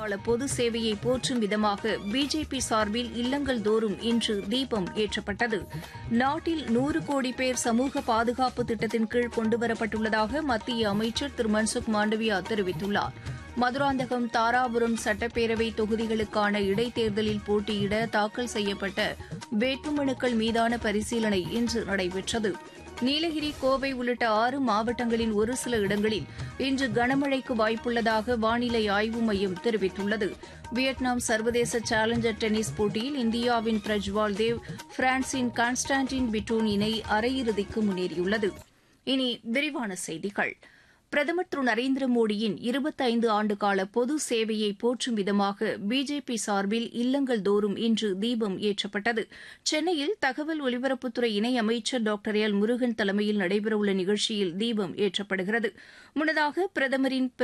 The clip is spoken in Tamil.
கால பொது சேவையை போற்றும் விதமாக பிஜேபி சார்பில் இல்லங்கள் தோறும் இன்று தீபம் ஏற்றப்பட்டது நாட்டில் நூறு கோடி பேர் சமூக பாதுகாப்பு திட்டத்தின் கீழ் கொண்டுவரப்பட்டுள்ளதாக மத்திய அமைச்சர் திரு மன்சுக் மாண்டவியா தெரிவித்துள்ளார் மதுராந்தகம் தாராபுரம் சட்டப்பேரவை தொகுதிகளுக்கான இடைத்தேர்தலில் போட்டியிட தாக்கல் செய்யப்பட்ட வேட்புமனுக்கள் மீதான பரிசீலனை இன்று நடைபெற்றது நீலகிரி கோவை உள்ளிட்ட ஆறு மாவட்டங்களின் ஒரு சில இடங்களில் இன்று கனமழைக்கு வாய்ப்புள்ளதாக வானிலை ஆய்வு மையம் தெரிவித்துள்ளது வியட்நாம் சர்வதேச சேலஞ்சர் டென்னிஸ் போட்டியில் இந்தியாவின் பிரஜ்வால் தேவ் பிரான்சின் கான்ஸ்டான்டின் பிட்டூன் இணை அரையிறுதிக்கு முன்னேறியுள்ளது இனி விரிவான செய்திகள் பிரதமர் திரு நரேந்திர மோடியின் இருபத்தைந்து ஆண்டுகால பொது சேவையை போற்றும் விதமாக பிஜேபி சார்பில் இல்லங்கள் தோறும் இன்று தீபம் ஏற்றப்பட்டது சென்னையில் தகவல் ஒலிபரப்புத்துறை இணையமைச்சர் டாக்டர் எல் முருகன் தலைமையில் நடைபெறவுள்ள நிகழ்ச்சியில் தீபம் ஏற்றப்படுகிறது முன்னதாக பிரதமரின்